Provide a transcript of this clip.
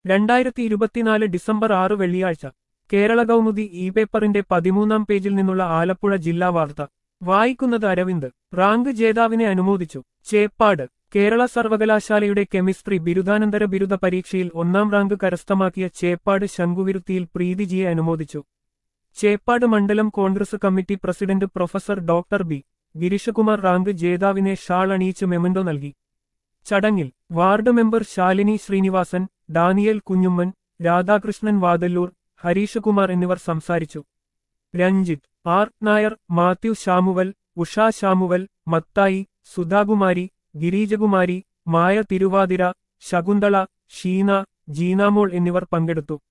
രണ്ടായിരത്തി ഇരുപത്തിനാല് ഡിസംബർ ആറ് വെള്ളിയാഴ്ച കേരള കൗമുദി ഇ പേപ്പറിന്റെ പതിമൂന്നാം പേജിൽ നിന്നുള്ള ആലപ്പുഴ ജില്ലാ വാർത്ത വായിക്കുന്നത് അരവിന്ദ് റാങ്ക് ജേതാവിനെ അനുമോദിച്ചു ചേപ്പാട് കേരള സർവകലാശാലയുടെ കെമിസ്ട്രി ബിരുദാനന്തര ബിരുദ പരീക്ഷയിൽ ഒന്നാം റാങ്ക് കരസ്ഥമാക്കിയ ചേപ്പാട് ശംഖുവിരുത്തിയിൽ പ്രീതിജിയെ അനുമോദിച്ചു ചേപ്പാട് മണ്ഡലം Congress committee president professor doctor B Gireeshakumar rank ജേതാവിനെ ഷാൾ അണിയിച്ച് മെമന്റോ നൽകി ചടങ്ങിൽ ward member Shalini Srinivasan Daniel Kunjumman Radhakrishnan Vathallur Harish Kumar എന്നിവർ സംസാരിച്ചു Ranjith R Nair Mathew Samuel Usha Samuel Mathai Sudhakumari Girijakumari Maya Thiruvathira Shakuntala Sheena Jeenamol എന്നിവർ പങ്കെടുത്തു